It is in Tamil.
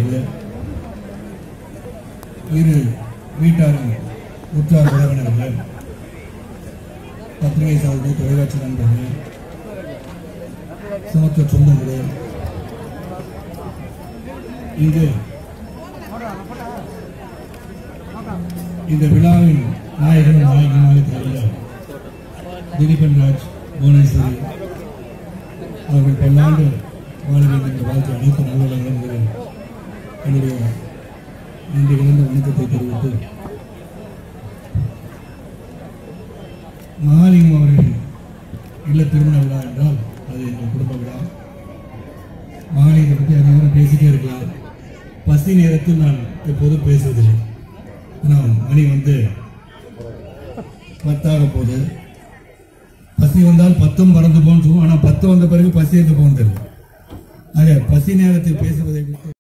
அவர்களே இரு வீட்டாரும் உற்றார் உறவினர்களே பத்திரிகை சார்ந்த தொலைக்காட்சி நண்பர்களே சமத்துவ சொந்தங்களே இங்கு இந்த விழாவின் நாயகனும் நாயகனாக திகழ்ந்த திலீபன் ராஜ் புவனேஸ்வரி அவர்கள் பல்லாண்டு வாழ வேண்டும் என்ற வாழ்க்கை அனைத்து நல்லவர்களும் என்னுடைய நன்றி கலந்த வணக்கத்தை தெரிவித்து மகாலிங்கம் அவர்கள் இல்ல திருமண விழா என்றால் அது எங்கள் குடும்ப விழா மகாலிங்கத்தை பற்றி அதிகம் பேசிட்டே இருக்கலாம் பசி நேரத்தில் நான் எப்போதும் பேசுவதில்லை ஆனால் மணி வந்து பத்தாக போகுது பசி வந்தால் பத்தும் மறந்து போன்னு சொல்லுவோம் ஆனால் பத்து வந்த பிறகு பசி எங்க போகிறது ஆக பசி நேரத்தில் பேசுவதை விட்டு